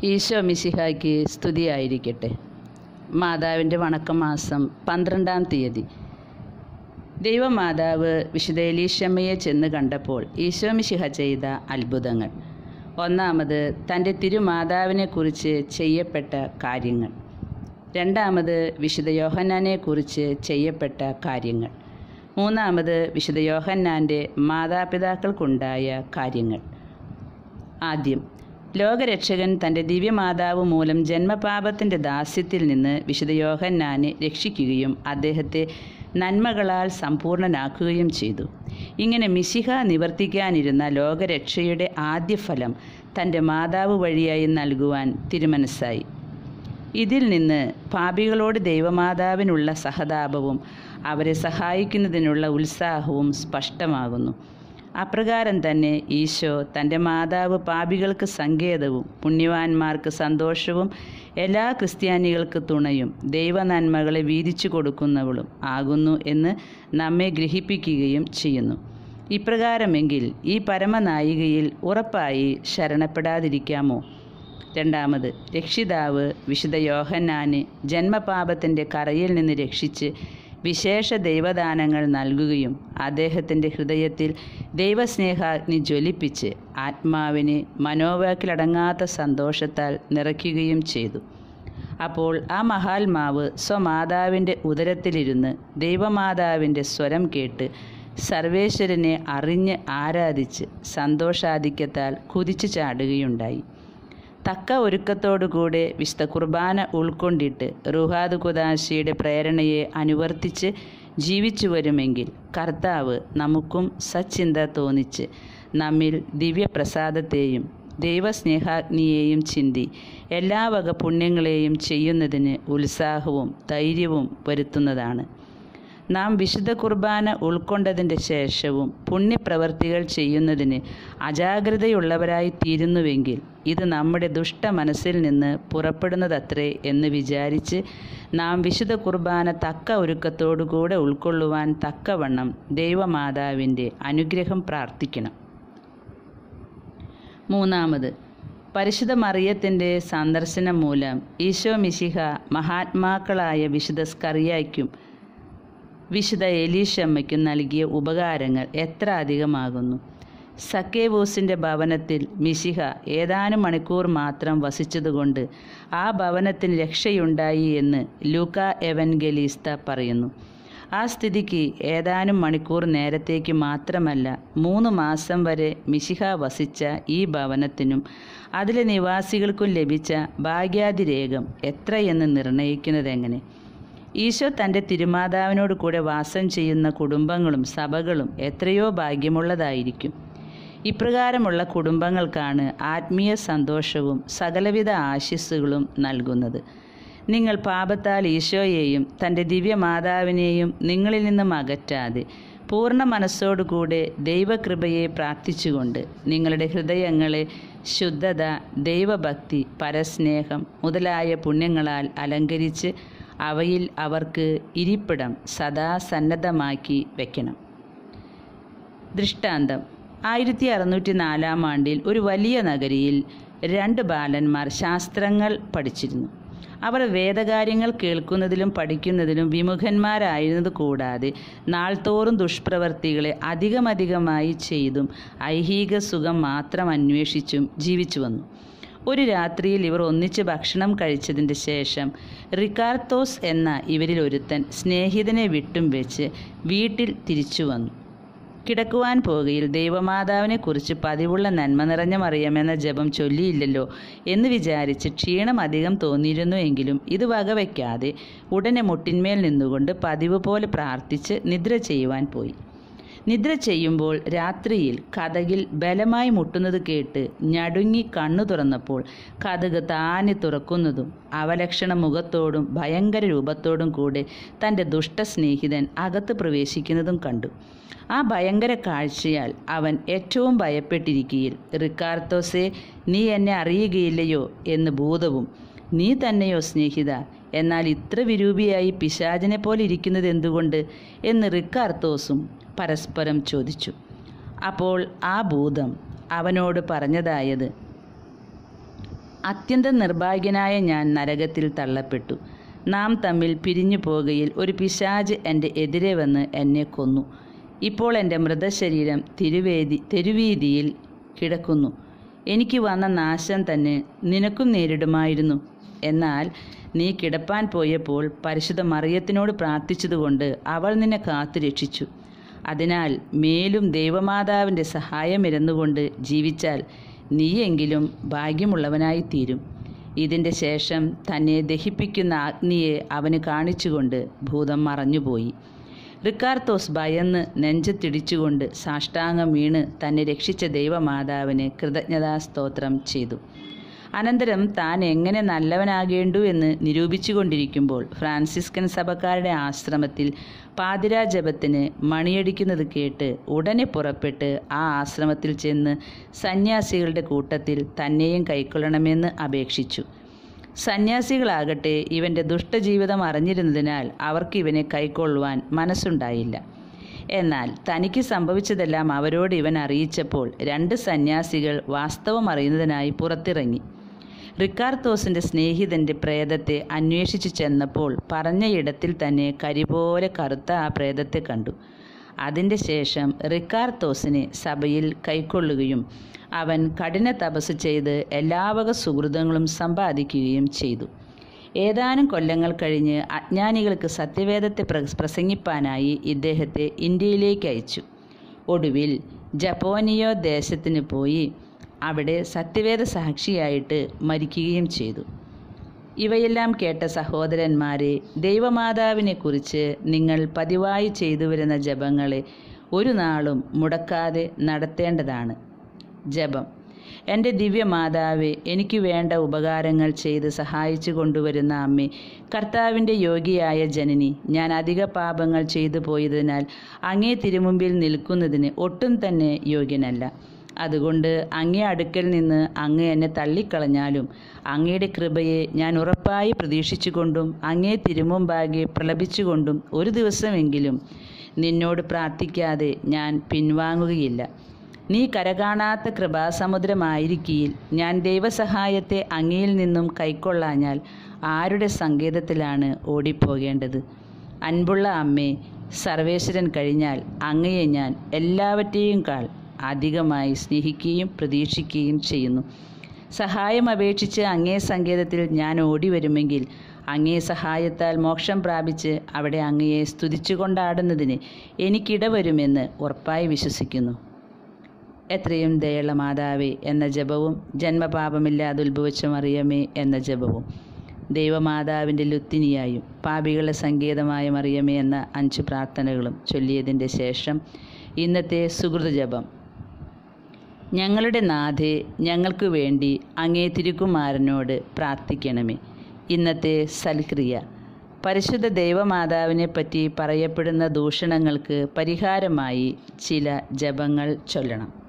ഈശോ മിശിഹായ്ക്ക് സ്തുതിയായിരിക്കട്ടെ മാതാവിൻ്റെ വണക്കമാസം പന്ത്രണ്ടാം തീയതി ദൈവമാതാവ് വിശുദ്ധ എലീശമ്മയെ ചെന്ന് കണ്ടപ്പോൾ ഈശോ മിശിഹ ചെയ്ത അത്ഭുതങ്ങൾ ഒന്നാമത് തൻ്റെ തിരുമാതാവിനെക്കുറിച്ച് ചെയ്യപ്പെട്ട കാര്യങ്ങൾ രണ്ടാമത് വിശുദ്ധ യോഹന്നാനെക്കുറിച്ച് ചെയ്യപ്പെട്ട കാര്യങ്ങൾ മൂന്നാമത് വിശുദ്ധ യോഹന്നാൻ്റെ മാതാപിതാക്കൾക്കുണ്ടായ കാര്യങ്ങൾ ആദ്യം ലോകരക്ഷകൻ തൻ്റെ ദിവ്യമാതാവ് മൂലം ജന്മപാപത്തിൻ്റെ ദാസ്യത്തിൽ നിന്ന് വിശുദ്ധ യോഹന്നാനെ രക്ഷിക്കുകയും അദ്ദേഹത്തെ നന്മകളാൽ സമ്പൂർണനാക്കുകയും ചെയ്തു ഇങ്ങനെ മിശിഹ നിവർത്തിക്കാനിരുന്ന ലോകരക്ഷയുടെ ആദ്യ ഫലം തൻ്റെ മാതാവ് വഴിയായി നൽകുവാൻ തിരുമനസ്സായി ഇതിൽ നിന്ന് പാപികളോട് ദൈവമാതാവിനുള്ള സഹതാപവും അവരെ സഹായിക്കുന്നതിനുള്ള ഉത്സാഹവും സ്പഷ്ടമാകുന്നു അപ്രകാരം തന്നെ ഈശോ തൻ്റെ മാതാവ് പാപികൾക്ക് സങ്കേതവും പുണ്യവാന്മാർക്ക് സന്തോഷവും എല്ലാ ക്രിസ്ത്യാനികൾക്ക് തുണയും ദൈവനന്മകളെ വീതിച്ചു കൊടുക്കുന്നവളും ആകുന്നു എന്ന് നമ്മെ ഗ്രഹിപ്പിക്കുകയും ചെയ്യുന്നു ഇപ്രകാരമെങ്കിൽ ഈ പരമനായികയിൽ ഉറപ്പായി ശരണപ്പെടാതിരിക്കാമോ രണ്ടാമത് രക്ഷിതാവ് വിശുദ്ധ യോഹന്നാന് ജന്മപാപത്തിൻ്റെ കറയിൽ നിന്ന് രക്ഷിച്ച് വിശേഷ ദൈവദാനങ്ങൾ നൽകുകയും അദ്ദേഹത്തിൻ്റെ ഹൃദയത്തിൽ ദൈവസ്നേഹാഗ്നി ജ്വലിപ്പിച്ച് ആത്മാവിനെ മനോവാക്കിലടങ്ങാത്ത സന്തോഷത്താൽ നിറയ്ക്കുകയും ചെയ്തു അപ്പോൾ ആ മഹാത്മാവ് സ്വമാതാവിൻ്റെ ഉദരത്തിലിരുന്ന് ദൈവമാതാവിൻ്റെ സ്വരം കേട്ട് സർവേശ്വരനെ അറിഞ്ഞ് ആരാധിച്ച് സന്തോഷാധിക്യത്താൽ കുതിച്ചു ചാടുകയുണ്ടായി തക്ക ഒരുക്കത്തോടുകൂടെ വിശുദ്ധ കുർബാന ഉൾക്കൊണ്ടിട്ട് റുഹാദ് കുദാശിയുടെ പ്രേരണയെ അനുവർത്തിച്ച് ജീവിച്ചു വരുമെങ്കിൽ കർത്താവ് നമുക്കും സച്ചിന്ത തോന്നിച്ച് നമ്മിൽ ദിവ്യപ്രസാദത്തെയും ദൈവസ്നേഹാഗ്നിയെയും ചിന്തി എല്ലാ വക പുണ്യങ്ങളെയും ചെയ്യുന്നതിന് ഉത്സാഹവും ധൈര്യവും വരുത്തുന്നതാണ് നാം വിശുദ്ധ കുർബാന ഉൾക്കൊണ്ടതിൻ്റെ ശേഷവും പുണ്യപ്രവർത്തികൾ ചെയ്യുന്നതിന് അജാഗ്രതയുള്ളവരായി തീരുന്നുവെങ്കിൽ ഇത് നമ്മുടെ ദുഷ്ട മനസ്സിൽ നിന്ന് പുറപ്പെടുന്നതത്രേ എന്ന് വിചാരിച്ച് നാം വിശുദ്ധ കുർബാന തക്ക ഒരുക്കത്തോടുകൂടെ ഉൾക്കൊള്ളുവാൻ തക്കവണ്ണം ദൈവമാതാവിൻ്റെ അനുഗ്രഹം പ്രാർത്ഥിക്കണം മൂന്നാമത് പരിശുദ്ധ മറിയത്തിൻ്റെ സന്ദർശനം മൂലം ഈശോ മിശിഹ മഹാത്മാക്കളായ വിശുദ്ധ സ്കറിയായ്ക്കും വിശുദ്ധ എലീഷമ്മയ്ക്കും നൽകിയ ഉപകാരങ്ങൾ എത്ര അധികമാകുന്നു സക്കേവൂസിൻ്റെ ഭവനത്തിൽ മിശിഹ ഏതാനും മണിക്കൂർ മാത്രം വസിച്ചതുകൊണ്ട് ആ ഭവനത്തിന് രക്ഷയുണ്ടായി എന്ന് ലൂക്ക എവൻഗലീസ്ത പറയുന്നു ആ സ്ഥിതിക്ക് ഏതാനും മണിക്കൂർ നേരത്തേക്ക് മാത്രമല്ല മൂന്ന് മാസം വരെ മിശിഹ വസിച്ച ഈ ഭവനത്തിനും അതിലെ നിവാസികൾക്കും ലഭിച്ച ഭാഗ്യാതിരേഖം എത്രയെന്ന് നിർണയിക്കുന്നതെങ്ങനെ ഈശോ തൻ്റെ തിരുമാതാവിനോട് കൂടെ വാസം ചെയ്യുന്ന കുടുംബങ്ങളും സഭകളും എത്രയോ ഭാഗ്യമുള്ളതായിരിക്കും ഇപ്രകാരമുള്ള കുടുംബങ്ങൾക്കാണ് ആത്മീയ സന്തോഷവും സകലവിധ ആശിസ്സുകളും നൽകുന്നത് നിങ്ങൾ പാപത്താൽ ഈശോയെയും തൻ്റെ ദിവ്യമാതാവിനെയും നിങ്ങളിൽ നിന്നും അകറ്റാതെ പൂർണ്ണ മനസ്സോടുകൂടെ ദൈവകൃപയെ പ്രാർത്ഥിച്ചുകൊണ്ട് നിങ്ങളുടെ ഹൃദയങ്ങളെ ശുദ്ധത ദൈവഭക്തി പരസ്നേഹം മുതലായ പുണ്യങ്ങളാൽ അലങ്കരിച്ച് അവയിൽ അവർക്ക് ഇരിപ്പിടം സദാ സന്നദ്ധമാക്കി വയ്ക്കണം ദൃഷ്ടാന്തം ആയിരത്തി അറുന്നൂറ്റി നാലാം ആണ്ടിൽ ഒരു വലിയ നഗരിയിൽ രണ്ട് ബാലന്മാർ ശാസ്ത്രങ്ങൾ പഠിച്ചിരുന്നു അവർ വേദകാര്യങ്ങൾ കേൾക്കുന്നതിലും പഠിക്കുന്നതിലും വിമുഖന്മാരായിരുന്നത് കൂടാതെ നാൾതോറും ദുഷ്പ്രവർത്തികളെ അധികമധികമായി ചെയ്തും ഐഹിക സുഖം മാത്രം അന്വേഷിച്ചും ജീവിച്ചു വന്നു ഒരു രാത്രിയിൽ ഇവർ ഒന്നിച്ച് ഭക്ഷണം കഴിച്ചതിൻ്റെ ശേഷം റിക്കാർത്തോസ് എന്ന ഇവരിൽ ഒരുത്തൻ സ്നേഹിതനെ വിട്ടും വെച്ച് വീട്ടിൽ തിരിച്ചു വന്നു കിടക്കുവാൻ പോകുകയിൽ ദൈവമാതാവിനെക്കുറിച്ച് പതിവുള്ള നന്മ നിറഞ്ഞ മറിയാമെന്ന ജപം ചൊല്ലിയില്ലല്ലോ എന്ന് വിചാരിച്ച് ക്ഷീണം അധികം തോന്നിയിരുന്നു എങ്കിലും ഇത് വകവയ്ക്കാതെ ഉടനെ മുട്ടിന്മേൽ നിന്നുകൊണ്ട് പതിവ് പോലെ പ്രാർത്ഥിച്ച് നിദ്ര ചെയ്യുവാൻ പോയി നിദ്ര ചെയ്യുമ്പോൾ രാത്രിയിൽ കഥകിൽ ബലമായി മുട്ടുന്നത് കേട്ട് ഞടുങ്ങി കണ്ണു തുറന്നപ്പോൾ കഥക് താനി തുറക്കുന്നതും അവലക്ഷണ മുഖത്തോടും ഭയങ്കര രൂപത്തോടും കൂടെ തൻ്റെ ദുഷ്ടസ്നേഹിതൻ അകത്ത് പ്രവേശിക്കുന്നതും കണ്ടു ആ ഭയങ്കര കാഴ്ചയാൽ അവൻ ഏറ്റവും ഭയപ്പെട്ടിരിക്കുകയിൽ റിക്കാർത്തോസെ നീ എന്നെ അറിയുകയില്ലയോ എന്ന് ഭൂതവും നീ തന്നെയോ സ്നേഹിത എന്നാൽ ഇത്ര വിരൂപിയായി പിശാചിനെ പോലെ ഇരിക്കുന്നത് എന്തുകൊണ്ട് എന്ന് റിക്കാർത്തോസും പരസ്പരം ചോദിച്ചു അപ്പോൾ ആ ഭൂതം അവനോട് പറഞ്ഞതായത് അത്യന്തം നിർഭാഗ്യനായ ഞാൻ നരകത്തിൽ തള്ളപ്പെട്ടു നാം തമ്മിൽ പിരിഞ്ഞു പോകയിൽ ഒരു പിശാജ് എൻ്റെ എതിരെ വന്ന് എന്നെ കൊന്നു ഇപ്പോൾ എൻ്റെ മൃതശരീരം തിരുവേദി തെരുവീതിയിൽ കിടക്കുന്നു എനിക്ക് വന്ന നാശം തന്നെ നിനക്കും നേരിടുമായിരുന്നു എന്നാൽ നീ കിടപ്പാൻ പോയപ്പോൾ പരിശുദ്ധ മറിയത്തിനോട് പ്രാർത്ഥിച്ചതുകൊണ്ട് അവൾ നിന്നെ കാത്തു രക്ഷിച്ചു അതിനാൽ മേലും ദൈവമാതാവിൻ്റെ സഹായമിരുന്നുകൊണ്ട് ജീവിച്ചാൽ നീയെങ്കിലും ഭാഗ്യമുള്ളവനായി തീരും ഇതിൻ്റെ ശേഷം തന്നെ ദഹിപ്പിക്കുന്ന അഗ്നിയെ അവന് കാണിച്ചുകൊണ്ട് ഭൂതം മറഞ്ഞുപോയി റിക്കാർത്തോസ് ഭയന്ന് നെഞ്ചത്തിടിച്ചുകൊണ്ട് സാഷ്ടാംഗം വീണ് തന്നെ രക്ഷിച്ച ദൈവമാതാവിന് കൃതജ്ഞതാസ്തോത്രം ചെയ്തു അനന്തരം താൻ എങ്ങനെ നല്ലവനാകേണ്ടു എന്ന് നിരൂപിച്ചുകൊണ്ടിരിക്കുമ്പോൾ ഫ്രാൻസിസ്കൻ സഭക്കാരുടെ ആശ്രമത്തിൽ പാതിരാ ജപത്തിന് മണിയടിക്കുന്നത് കേട്ട് ഉടനെ പുറപ്പെട്ട് ആ ആശ്രമത്തിൽ ചെന്ന് സന്യാസികളുടെ കൂട്ടത്തിൽ തന്നെയും കൈക്കൊള്ളണമെന്ന് അപേക്ഷിച്ചു സന്യാസികളാകട്ടെ ഇവൻ്റെ ദുഷ്ടജീവിതം അറിഞ്ഞിരുന്നതിനാൽ അവർക്ക് ഇവനെ കൈക്കൊള്ളുവാൻ മനസ്സുണ്ടായില്ല എന്നാൽ തനിക്ക് സംഭവിച്ചതെല്ലാം അവരോട് ഇവൻ അറിയിച്ചപ്പോൾ രണ്ട് സന്യാസികൾ വാസ്തവം അറിയുന്നതിനായി പുറത്തിറങ്ങി റിക്കാർത്തോസിൻ്റെ സ്നേഹിതൻ്റെ പ്രേതത്തെ അന്വേഷിച്ചു ചെന്നപ്പോൾ പറഞ്ഞ ഇടത്തിൽ തന്നെ കരിപോലെ കറുത്ത ആ പ്രേതത്തെ കണ്ടു അതിൻ്റെ ശേഷം റിക്കാർത്തോസിനെ സഭയിൽ കൈക്കൊള്ളുകയും അവൻ കഠിന തപസ് ചെയ്ത് എല്ലാവക സുഹൃതങ്ങളും സമ്പാദിക്കുകയും ചെയ്തു ഏതാനും കൊല്ലങ്ങൾ കഴിഞ്ഞ് അജ്ഞാനികൾക്ക് സത്യവേദത്തെ പ്ര- പ്രസംഗിപ്പാനായി ഇദ്ദേഹത്തെ ഇന്ത്യയിലേക്ക് അയച്ചു ഒടുവിൽ ജപ്പോനിയോ ദേശത്തിന് പോയി അവിടെ സത്യവേദ സാക്ഷിയായിട്ട് മരിക്കുകയും ചെയ്തു ഇവയെല്ലാം കേട്ട സഹോദരന്മാരെ ദൈവമാതാവിനെക്കുറിച്ച് നിങ്ങൾ പതിവായി ചെയ്തു വരുന്ന ജപങ്ങളെ ഒരു നാളും മുടക്കാതെ നടത്തേണ്ടതാണ് ജപം എൻ്റെ ദിവ്യമാതാവെ എനിക്ക് വേണ്ട ഉപകാരങ്ങൾ ചെയ്ത് സഹായിച്ചു കൊണ്ടുവരുന്ന അമ്മേ കർത്താവിൻ്റെ യോഗിയായ ജനനി ഞാൻ അധിക പാപങ്ങൾ ചെയ്തു പോയതിനാൽ അങ്ങേ തിരുമുമ്പിൽ നിൽക്കുന്നതിന് ഒട്ടും തന്നെ യോഗ്യനല്ല അതുകൊണ്ട് അങ്ങേ അടുക്കൽ നിന്ന് അങ്ങ് എന്നെ തള്ളിക്കളഞ്ഞാലും അങ്ങയുടെ കൃപയെ ഞാൻ ഉറപ്പായി പ്രതീക്ഷിച്ചുകൊണ്ടും അങ്ങേ തിരുമുമ്പാകെ പ്രലപിച്ചുകൊണ്ടും ഒരു ദിവസമെങ്കിലും നിന്നോട് പ്രാർത്ഥിക്കാതെ ഞാൻ പിൻവാങ്ങുകയില്ല നീ കരകാണാത്ത കൃപാസമുദ്രമായിരിക്കയിൽ ഞാൻ ദൈവസഹായത്തെ അങ്ങയിൽ നിന്നും കൈക്കൊള്ളാഞ്ഞാൽ ആരുടെ സങ്കേതത്തിലാണ് ഓടിപ്പോകേണ്ടത് അൻപുള്ള അമ്മേ സർവേശ്വരൻ കഴിഞ്ഞാൽ അങ്ങയെ ഞാൻ എല്ലാവറ്റെയും കാൾ അധികമായി സ്നേഹിക്കുകയും പ്രതീക്ഷിക്കുകയും ചെയ്യുന്നു സഹായം അപേക്ഷിച്ച് അങ്ങേ സങ്കേതത്തിൽ ഞാൻ ഓടി വരുമെങ്കിൽ അങ്ങേ സഹായത്താൽ മോക്ഷം പ്രാപിച്ച് അവിടെ അങ്ങയെ സ്തുതിച്ചു കൊണ്ടാടുന്നതിന് എനിക്കിടവരുമെന്ന് ഉറപ്പായി വിശ്വസിക്കുന്നു എത്രയും ദയുള്ള മാതാവേ എന്ന ജപവും ജന്മപാപമില്ലാതെ ഉത്ഭവിച്ച മറിയമേ എന്ന ജപവും ദൈവമാതാവിൻ്റെ ലുത്തിനിയായും പാപികളുടെ സങ്കേതമായ മറിയമേ എന്ന അഞ്ച് പ്രാർത്ഥനകളും ചൊല്ലിയതിൻ്റെ ശേഷം ഇന്നത്തെ സുഹൃത ജപം ഞങ്ങളുടെ നാഥെ ഞങ്ങൾക്ക് വേണ്ടി അങ്ങേ തിരുക്കുമാരനോട് പ്രാർത്ഥിക്കണമേ ഇന്നത്തെ സൽക്രിയ പരിശുദ്ധ ദൈവമാതാവിനെ പറ്റി പറയപ്പെടുന്ന ദൂഷണങ്ങൾക്ക് പരിഹാരമായി ചില ജപങ്ങൾ ചൊല്ലണം